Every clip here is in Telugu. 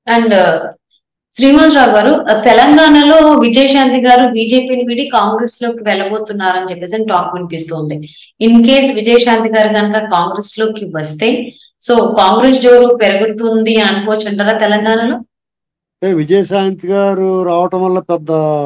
అండ్ శ్రీనివాసరావు గారు తెలంగాణలో విజయశాంతి గారు బీజేపీని విడి కాంగ్రెస్ లోకి వెళ్ళబోతున్నారని చెప్పేసి టాక్ వినిపిస్తుంది ఇన్ కేస్ విజయశాంతి గారు కనుక కాంగ్రెస్ లోకి వస్తే సో కాంగ్రెస్ జోరు పెరుగుతుంది అని అనుకోవచ్చు అంటారా తెలంగాణలో అంటే విజయశాంతి గారు రావటం వల్ల పెద్ద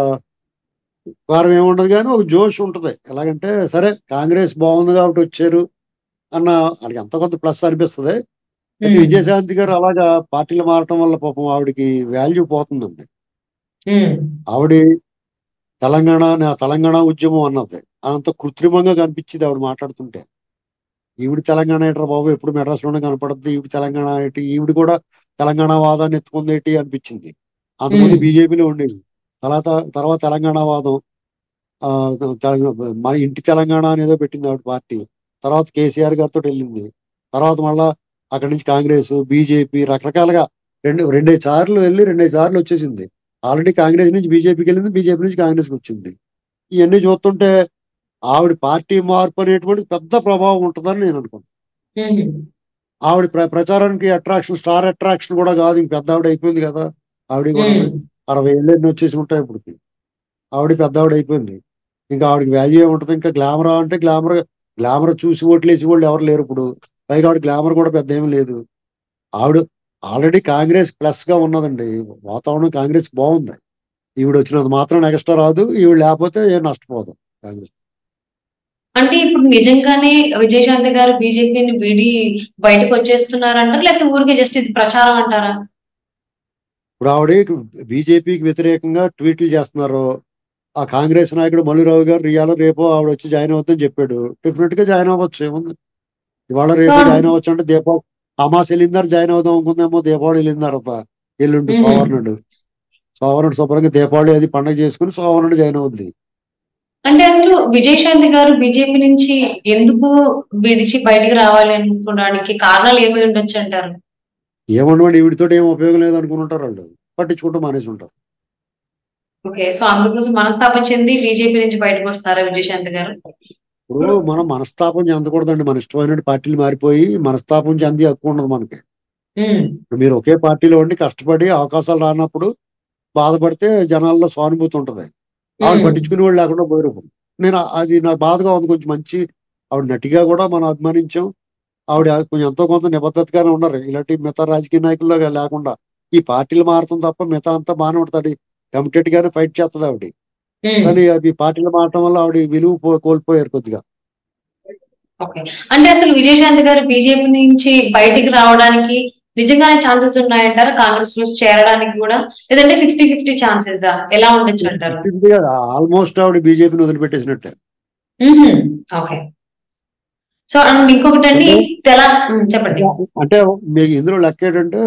కారం ఏముండదు కానీ ఒక జోష్ ఉంటది ఎలాగంటే సరే కాంగ్రెస్ బాగుంది కాబట్టి వచ్చారు అన్న వాళ్ళకి ఎంత కొంత ప్లస్ అనిపిస్తుంది అయితే ఉమ్, విజయశాంతి గారు అలాగా పార్టీలు మారటం వల్ల పాపం ఆవిడకి వాల్యూ పోతుందండి ఉమ్, ఆవిడ తెలంగాణ నా తెలంగాణ ఉద్యమం అన్నది అంత కృత్రిమంగా కనిపించింది ఆవిడ మాట్లాడుతుంటే ఈవిడ తెలంగాణ ఏంట్రా బాబు ఎప్పుడు మెడ్రాస్లోనే కనపడుద్ది ఈవిడ తెలంగాణ ఏంటి ఈవిడ కూడా తెలంగాణ వాదాన్ని ఎత్తుకుంది ఏంటి అనిపించింది అంతకుముందు ఉమ్, బీజేపీలో ఉండేది తర్వాత తర్వాత తెలంగాణ వాదం ఆ, తెలంగాణ- మన ఇంటి తెలంగాణ అనేదో పెట్టింది ఆవిడ పార్టీ తర్వాత కేసీఆర్ గారితో వెళ్ళింది తర్వాత మళ్ళా అక్కడి నుంచి కాంగ్రెస్ బీజేపీ రకరకాలుగా రెండు రెండేసి సార్లు వెళ్ళి రెండేసి సార్లు వచ్చేసింది ఆల్రెడీ కాంగ్రెస్ నుంచి బీజేపీకి వెళ్ళింది బీజేపీ నుంచి కాంగ్రెస్కి వచ్చింది ఇవన్నీ చూస్తుంటే ఆవిడ పార్టీ మార్పు అనేటువంటిది పెద్ద ప్రభావం ఉంటుందని నేను అనుకున్నాను ఉమ్, ఆవిడ ప్ర ప్రచారానికి అట్రాక్షన్ స్టార్ అట్రాక్షన్ కూడా కాదు ఇంక పెద్ద ఆవిడ అయిపోయింది కదా ఆవిడ కూడా ఉమ్, అరవై ఏళ్ళు ఎన్ని వచ్చేసి ఉంటాయి ఇప్పటికి ఆవిడ పెద్ద ఆవిడ అయిపోయింది ఇంకా ఆవిడకి వాల్యూ ఏముంటుంది ఇంకా గ్లామర్ అంటే గ్లామర్ గ్లామర్ చూసి ఓట్లేసి వాళ్ళు ఎవరు లేరు ఇప్పుడు పైగా ఆవిడ గ్లామర్ కూడా పెద్ద ఏమీ లేదు ఆవిడ ఆల్రెడీ కాంగ్రెస్ ప్లస్ గా ఉన్నదండి వాతావరణం కాంగ్రెస్ బాగుంది ఈవిడ వచ్చినంత మాత్రం ఎక్స్ట్రా రాదు ఈవిడ లేకపోతే ఏం నష్టపోదు కాంగ్రెస్ అంటే ఇప్పుడు నిజంగానే విజయశాంతి గారు బీజేపీని విడి బయటకు వచ్చేస్తున్నారంటారా లేకపోతే ఊరికే జస్ట్ ఇది ప్రచారం అంటారా ఇప్పుడు ఆవిడ బీజేపీకి వ్యతిరేకంగా ట్వీట్లు చేస్తున్నారు ఆ కాంగ్రెస్ నాయకుడు మల్లురావు గారు రియాలో రేపో ఆవిడ వచ్చి జాయిన్ అవుతుందని చెప్పాడు డెఫినెట్ గా జాయిన్ అవ్వచ్చు ఏముంది ఇవాళ రేపు సో జాయిన్ అవ్వచ్చు అంటే దీపావళి అమాస్ వెళ్ళిందారు జాయిన్ అవుదాం అనుకుందేమో దీపావళి వెళ్ళిన తర్వాత ఎల్లుండి ఉమ్, సోమవారం సోమవారం శుభ్రంగా దీపావళి అది పండుగ చేసుకుని సోమవారం జాయిన్ అవుద్ది అంటే అసలు విజయశాంతి గారు బీజేపీ నుంచి ఎందుకు విడిచి బయటికి రావాలి అనుకోవడానికి కారణాలు ఏమి ఉండొచ్చు అంటారు ఏమన్నవాడు ఈవిడితో ఏం ఉపయోగం లేదు అనుకుంటారు వాళ్ళు పట్టించుకుంటూ మానేసి ఉంటారు ఓకే సో అందుకోసం మనస్తాపం చెంది బీజేపీ నుంచి బయటకు వస్తారా విజయశాంతి గారు ఇప్పుడు మనం మనస్తాపం చెందకూడదండి మన ఇష్టమైన పార్టీలు మారిపోయి మనస్తాపం చెంది హక్కు ఉండదు మనకి ఉమ్, ఇప్పుడు మీరు ఒకే పార్టీలో ఉండి కష్టపడి అవకాశాలు రానప్పుడు బాధపడితే జనాల్లో సానుభూతి ఉంటది ఆవిడ ఉమ్, పట్టించుకునే వాళ్ళు లేకుండా పోయారు ఇప్పుడు. నేను అది నాకు బాధగా ఉంది కొంచెం మంచి ఆవిడ నటిగా కూడా మనం అభిమానించాం ఆవిడ కొంచెం ఎంతో కొంత నిబద్ధతగానే ఉన్నారు ఇలాంటి మిగతా రాజకీయ నాయకుల్లో లేకుండా ఈ పార్టీలు మారతం తప్ప మిగతా అంతా బాగానే ఉంటుంది కమిటెడ్ గానే ఫైట్ చేస్తుంది ఆవిడ ఉమ్, కానీ అది పార్టీలు మారటం వల్ల ఆవిడ విలువ పో- కోల్పోయారు కొద్దిగా ఓకే అంటే అసలు విజయశాంతి గారు బీజేపీ నుంచి బయటికి రావడానికి నిజంగానే ఛాన్సెస్ ఉన్నాయంటారా కాంగ్రెస్ లో చేరడానికి కూడా లేదంటే ఫిఫ్టీ ఫిఫ్టీ ఛాన్సెస్ ఎలా ఉండొచ్చు అంటారు ఆల్మోస్ట్ ఆవిడ బీజేపీని వదిలిపెట్టేసినట్టే ఉహుం, ఓకే సో అండ్ ఇంకొకటి అండి తెలా ఉమ్, చెప్పండి అంటే మీకు ఇందులో లెక్క ఏంటంటే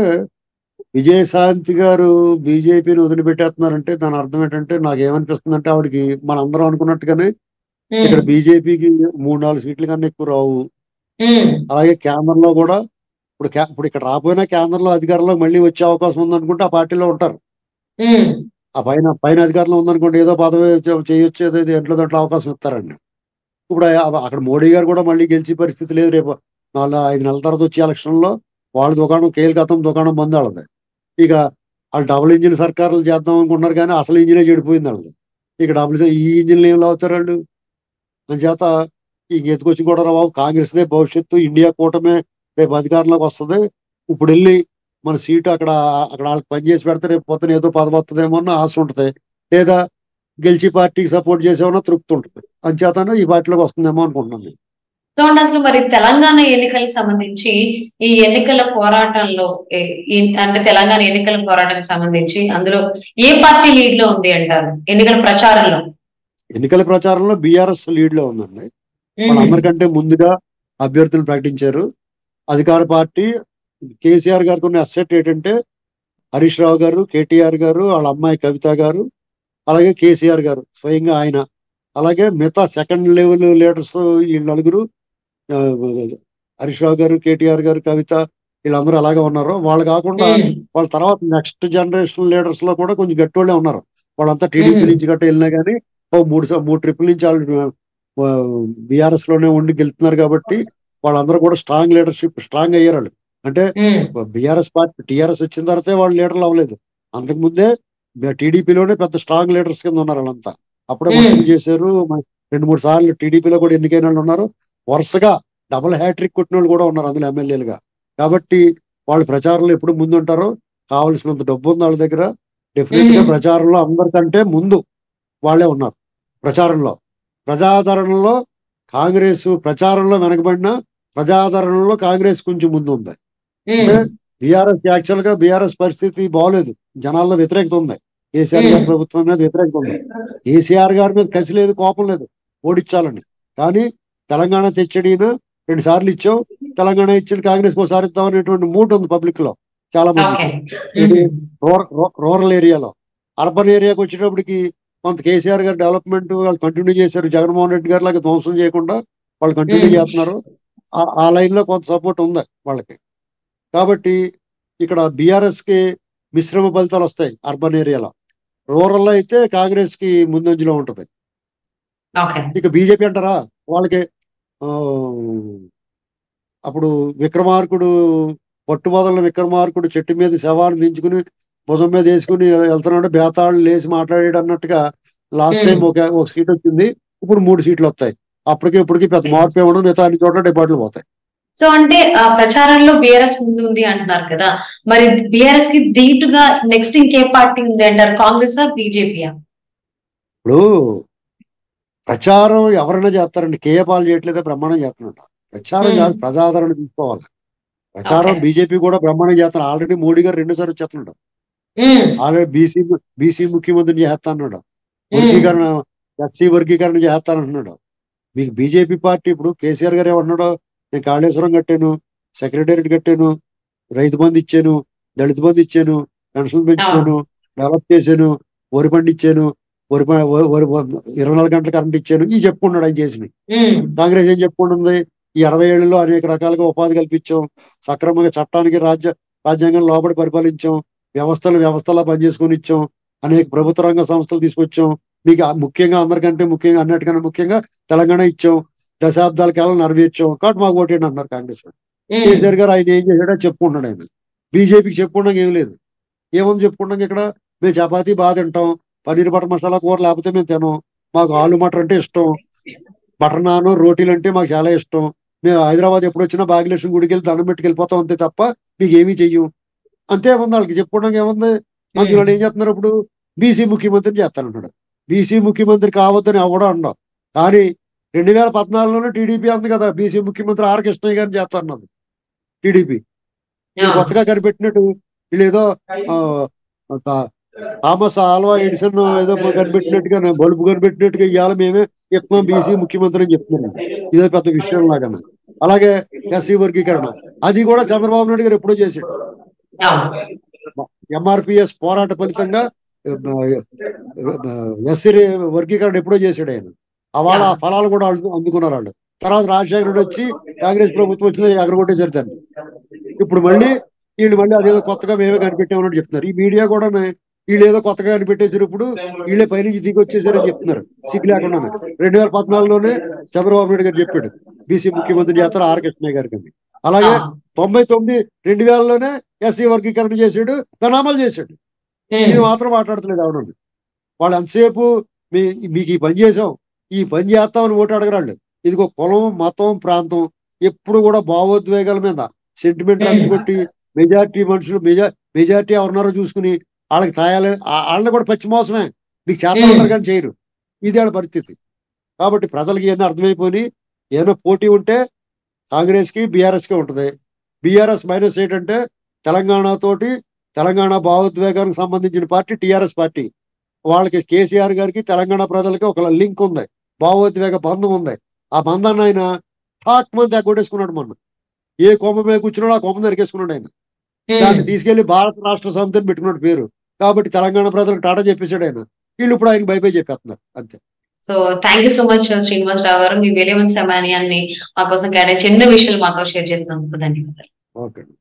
విజయశాంతి గారు బీజేపీని వదిలిపెట్టేస్తున్నారంటే దాని అర్థం ఏంటంటే నాకు ఏమనిపిస్తుంది అంటే ఆవిడకి మనందరం అనుకున్నట్టుగానే ఉమ్, ఇక్కడ బీజేపీకి మూడు నాలుగు సీట్ల కన్నా ఎక్కువ రావు ఉమ్, అలాగే కేంద్రంలో కూడా ఇప్పుడు కే- ఇప్పుడు ఇక్కడ రాకపోయినా కేంద్రంలో అధికారంలో మళ్ళీ వచ్చే అవకాశం ఉందనుకుంటే ఆ పార్టీలో ఉంటారు ఉమ్, ఆ పైన పైన అధికారంలో ఉందనుకోండి ఏదో పదవి చే- చేయొచ్చు ఏదో ఇది ఎంట్లో దాంట్లో అవకాశం ఇస్తారండి ఇప్పుడు ఆ- అక్కడ మోడీ గారు కూడా మళ్ళీ గెలిచే పరిస్థితి లేదు రేపు నాలుగు ఐదు నెలల తర్వాత వచ్చే ఎలక్షన్ లో వాళ్ళ దుకాణం కేల్కతం దుకాణం బంద్ వాళ్ళది ఇక వాళ్ళు డబుల్ ఇంజిన్ సర్కారులు చేద్దాం అనుకుంటున్నారు కానీ అసలు ఇంజినే చెడిపోయింది వాళ్ళది ఇక డబుల్ ఈ ఇంజిన్లు ఏం అవుతారు వాళ్ళు చేత ఇంక ఎత్తుకొచ్చి కూడా రా బాబు కాంగ్రెస్దే భవిష్యత్తు ఇండియా కూటమే రేపు అధికారంలోకి వస్తుంది ఇప్పుడు వెళ్ళి మన సీటు అక్కడ అక్కడ వాళ్ళకి పనిచేసి పెడితే రేపు పొద్దున ఏదో పదవి వస్తుందేమో అన్న ఆశ ఉంటుంది లేదా గెలిచి పార్టీకి సపోర్ట్ చేసేమన్నా తృప్తి ఉంటుంది అంచేతనే ఈ పార్టీలోకి వస్తుందేమో అనుకుంటున్నాను నేను. సో అండి అసలు మరి తెలంగాణ ఎన్నికలకు సంబంధించి ఈ ఎన్నికల పోరాటంలో ఏ- ఈ- అంటే తెలంగాణ ఎన్నికల పోరాటానికి సంబంధించి అందులో ఏ పార్టీ లీడ్ లో ఉంది అంటారు ఎన్నికల ప్రచారంలో ఎన్నికల ప్రచారంలో బీఆర్ఎస్ లీడ్ లో ఉందండి ఉమ్, వాళ్ళందరికంటే ముందుగా అభ్యర్థులు ప్రకటించారు అధికార పార్టీ కేసీఆర్ గారికి ఉన్న అసెట్ ఏంటంటే హరీష్ రావు గారు కేటీఆర్ గారు వాళ్ళ అమ్మాయి కవిత గారు అలాగే కేసీఆర్ గారు స్వయంగా ఆయన అలాగే మిగతా సెకండ్ లెవెల్ లీడర్స్ ఈ నలుగురు ఆ, హరీష్ రావు గారు కేటీఆర్ గారు కవిత వీళ్ళందరూ అలాగే ఉన్నారు వాళ్ళు కాకుండా ఉమ్, వాళ్ళ తర్వాత నెక్స్ట్ జనరేషన్ లీడర్స్ లో కూడా కొంచెం గట్టోళ్ళే ఉన్నారు వాళ్ళంతా టీడీపీ మ్మ్. నుంచి గట్ట వెళ్ళినా కానీ ఓ మూడు సా- మూడు ట్రిపుల్ నుంచి వాళ్ళు బీఆర్ఎస్ లోనే ఉండి గెలుతున్నారు కాబట్టి వాళ్ళందరూ కూడా స్ట్రాంగ్ లీడర్షిప్ స్ట్రాంగ్ అయ్యారు వాళ్ళు అంటే బీఆర్ఎస్ పార్టీ టీఆర్ఎస్ వచ్చిన తర్వాతే వాళ్ళు లీడర్లు అవ్వలేదు అంతకు ముందే టీడీపీలోనే పెద్ద స్ట్రాంగ్ లీడర్స్ కింద ఉన్నారు వాళ్ళంతా అప్పుడే Hmm. మంత్రులు చేశారు మ- రెండు మూడు సార్లు టీడీపీలో కూడా ఎన్నికైన వాళ్ళు ఉన్నారు వరుసగా డబుల్ హ్యాట్రిక్ కొట్టిన వాళ్ళు కూడా ఉన్నారు అందులో ఎమ్మెల్యేలుగా కాబట్టి వాళ్ళు ప్రచారంలో ఎప్పుడు ముందు ఉంటారో కావలసినంత డబ్బు ఉంది వాళ్ళ దగ్గర డెఫినెట్ గా Hmm. ప్రచారంలో అందరికంటే ముందు వాళ్ళే ఉన్నారు ప్రచారంలో ప్రజాదరణలో కాంగ్రెస్ ప్రచారంలో వెనకబడిన ప్రజాదరణలో కాంగ్రెస్ కొంచెం ముందు ఉంది అంటే బీఆర్ఎస్ యాక్చువల్ గా బీఆర్ఎస్ పరిస్థితి బాగోలేదు జనాల్లో వ్యతిరేకత ఉంది కేసీఆర్ గారి Hmm. ప్రభుత్వం మీద వ్యతిరేకత ఉంది కేసీఆర్ గారి మీద కసి లేదు కోపం లేదు ఓడించాలని కానీ తెలంగాణ తెచ్చడిన రెండు సార్లు ఇచ్చాం తెలంగాణ ఇచ్చిన కాంగ్రెస్ ఒకసారి ఇద్దాం అనేటువంటి మూడ్ ఉంది పబ్లిక్ లో చాలా మంది ఓకే ఇది రూర- రూ- రూరల్ ఏరియాలో అర్బన్ ఏరియాకి వచ్చేటప్పటికి కొంత కేసీఆర్ గారు డెవలప్మెంట్ వాళ్ళు కంటిన్యూ చేశారు జగన్మోహన్ రెడ్డి గారు లాగా ధ్వంసం చేయకుండా వాళ్ళు కంటిన్యూ Hmm. చేస్తున్నారు ఆ- ఆ లైన్ లో కొంత సపోర్ట్ ఉంది వాళ్ళకి కాబట్టి ఇక్కడ బీఆర్ఎస్ కి మిశ్రమ ఫలితాలు వస్తాయి అర్బన్ ఏరియాలో రూరల్ లో అయితే కాంగ్రెస్ కి ముందంజలో ఉంటది ఓకే ఇక బీజేపీ అంటారా వాళ్ళకి ఆ, అప్పుడు విక్రమార్కుడు పట్టుబదల విక్రమార్కుడు చెట్టు మీద శవాన్ని దించుకుని భుజం మీద వేసుకుని వెళ్తున్నాడు బేతాళు లేచి మాట్లాడాడు అన్నట్టుగా లాస్ట్ టైం ఒక ఒక సీట్ వచ్చింది ఇప్పుడు మూడు సీట్లు వస్తాయి అప్పటికి ఇప్పటికి పెద్ద మార్పు ఏమి ఉండదు మిగతా అన్ని చోట్ల డిపార్ట్లు పోతాయి సో అంటే ఆ ప్రచారంలో బీఆర్ఎస్ ముందు ఉంది అంటున్నారు కదా మరి బీఆర్ఎస్ కి ధీటుగా నెక్స్ట్ ఇంకే పార్టీ ఉంది అంటారు కాంగ్రెస్ బీజేపీయా ఇప్పుడు ప్రచారం ఎవరైనా చేస్తారండి కేఏ పాలు చేయట్లేదే బ్రహ్మాండం చేస్తున్నట్టు ప్రచారం Hmm. కాదు ప్రజాదరణ తీసుకోవాలి ప్రచారం Okay. బీజేపీ కూడా బ్రహ్మాండం చేస్తున్నారు ఆల్రెడీ మోడీ గారు రెండు సార్లు వచ్చేస్తున్నాడు ఉమ్, ఆల్రెడీ బీసీ బీసీ ముఖ్యమంత్రిని చేస్తా అన్నాడు ఉమ్, వర్గీకరణ ఎస్సీ వర్గీకరణ చేస్తానంటున్నాడు మీకు బీజేపీ పార్టీ ఇప్పుడు కేసీఆర్ గారు ఏమంటున్నాడు నేను కాళేశ్వరం కట్టాను సెక్రటేరియట్ కట్టాను రైతు బంధు ఇచ్చాను దళిత బంధు ఇచ్చాను పెన్షన్ పెంచుతాను డెవలప్ చేశాను వరి పండి ఇచ్చాను వరి ప- వ- వరి వ- ఇరవై నాలుగు గంటల కరెంట్ ఇచ్చాను ఈ చెప్పుకున్నాడు ఆయన చేసినవి ఉమ్, కాంగ్రెస్ ఏం చెప్పుకుంటుంది ఈ అరవై ఏళ్లలో అనేక రకాలుగా ఉపాధి కల్పించాం సక్రమంగా చట్టానికి రాజ్య రాజ్యాంగం లోబడి పరిపాలించాం వ్యవస్థలు వ్యవస్థలా పనిచేసుకొని ఇచ్చాం అనేక ప్రభుత్వ రంగ సంస్థలు తీసుకొచ్చాం మీకు ఆ- ముఖ్యంగా అందరికంటే ముఖ్యంగా అన్నిటికన్నా ముఖ్యంగా తెలంగాణ ఇచ్చాం దశాబ్దాల కాలం నెరవేర్చాం కాబట్టి మాకు ఓటేయండి అన్నారు కాంగ్రెస్ వాళ్ళు. ఉమ్, కేసీఆర్ గారు ఆయన ఏం చేశాడో చెప్పుకుంటాడు ఆయన బీజేపీకి చెప్పుకోవడం ఏం లేదు ఏముంది చెప్పుకోవడం ఇక్కడ మేము చపాతీ బాగా తింటాం పన్నీర్ బటర్ మసాలా కూర లేకపోతే మేము తినం మాకు ఆలు మటర్ అంటే ఇష్టం బటర్ నాన్ రోటీలు అంటే మాకు చాలా ఇష్టం మేము హైదరాబాద్ ఎప్పుడు వచ్చినా భాగ్యలక్ష్మి గుడికి వెళ్ళి దండం పెట్టుకు వెళ్ళిపోతాం అంతే తప్ప మీకు ఏమీ చెయ్యం అంతే ఉంది వాళ్ళకి చెప్పుకోవడం ఏముంది మంత్రి వాళ్ళు ఏం చేస్తున్నారు ఇప్పుడు బీసీ ముఖ్యమంత్రిని చేస్తానంటాడు బీసీ ముఖ్యమంత్రి కావద్దని అవ్వడం అండం కానీ రెండు వేల పద్నాలుగులోనే టీడీపీ అంది కదా బీసీ ముఖ్యమంత్రి ఆర్ కృష్ణయ్య గారిని చేస్తాన్నది టీడీపీ ఆ, కొత్తగా కనిపెట్టినట్టు వీళ్ళు ఏదో ఆ, తా- థామస్ ఆల్వా ఎడిసన్ ఏదో కనిపెట్టినట్టుగా బల్బు కనిపెట్టినట్టుగా ఇవాళ మేమే ఇస్తున్నాం బీసీ ముఖ్యమంత్రి అని చెప్తున్నాం ఇదే పెద్ద విషయం లాగా అలాగే ఎస్సీ వర్గీకరణ అది కూడా చంద్రబాబు నాయుడు గారు ఎప్పుడో చేశాడు అవును. ఎంఆర్పిఎస్ పోరాట ఫలితంగా ఎస్సీ వర్గీకరణ ఎప్పుడో చేశాడు ఆయన ఆ వాళ్ళ ఆ ఫలాలు కూడా వాళ్ళు అందుకున్నారు వాళ్ళు తర్వాత రాజశేఖర రెడ్డి వచ్చి కాంగ్రెస్ ప్రభుత్వం వచ్చింది ఎగరగొట్టేశారు దాన్ని ఇప్పుడు మళ్ళీ వీళ్ళు మళ్ళీ అదేదో కొత్తగా మేమే కనిపెట్టామని చెప్తున్నారు ఈ మీడియా కూడా వీళ్ళు ఏదో కొత్తగా కనిపెట్టేసారు ఇప్పుడు వీళ్ళే పైనుంచి దిగి వచ్చేసారని చెప్తున్నారు సిగ్గు లేకుండా రెండు వేల పద్నాలుగులోనే చంద్రబాబు నాయుడు గారు చెప్పాడు బీసీ ముఖ్యమంత్రి చేస్తారు ఆర్ కృష్ణయ్య గారికి అని. అలాగే ఆ, తొంభై తొమ్మిది రెండు వేలలోనే ఎస్సీ వర్గీకరణ చేశాడు దాన్ని అమలు చేశాడు ఉమ్, ఇది మాత్రం మాట్లాడతలేదు అవునండి వాళ్ళు ఎంతసేపు మీ మీకు ఈ పని చేసాం ఈ పని చేస్తామని ఓటు అడగరాళ్ళు ఇదిగో కులం మతం ప్రాంతం ఎప్పుడు కూడా భావోద్వేగాల మీద సెంటిమెంట్ Hmm. అనిచిపెట్టి మెజారిటీ మనుషులు మెజా మెజారిటీ ఎవరున్నారో చూసుకుని వాళ్ళకి తాయాలి ఆ- వాళ్ళని కూడా పచ్చి మోసమే మీకు చేత Hmm. ఉంటారు కానీ చేయరు ఇది వాళ్ళ పరిస్థితి కాబట్టి ప్రజలకి ఇవన్నీ అర్థమైపోయి ఏమైనా పోటీ ఉంటే కాంగ్రెస్ కి బీఆర్ఎస్ కి ఉంటది బీఆర్ఎస్ మైనస్ ఏంటంటే తెలంగాణ తోటి తెలంగాణ భావోద్వేగానికి సంబంధించిన పార్టీ టిఆర్ఎస్ పార్టీ వాళ్ళకి కేసీఆర్ గారికి తెలంగాణ ప్రజలకి ఒక లింక్ ఉంది భావోద్వేగ బంధం ఉంది ఆ బంధాన్ని ఆయన ఠాక్ మంది ఎగ్గొట్టేసుకున్నాడు మొన్న ఏ కొమ్మ మీద కూర్చున్నాడో ఆ కొమ్మ నరికేసుకున్నాడు ఆయన ఉమ్. దాన్ని తీసుకెళ్లి భారత రాష్ట్ర సమితిని పెట్టుకున్నాడు పేరు కాబట్టి తెలంగాణ ప్రజలకు టాటా చెప్పేశాడు ఆయన వీళ్ళు ఇప్పుడు ఆయన బై బై చెప్పేస్తున్నారు అంతే so thank you so much Srinivas Rao garu మీ విలువైన సమయాన్ని మా కోసం కేటాయించి ఎన్నో విషయాలు మాతో షేర్ చేసినందుకు ధన్యవాదాలు ఓకే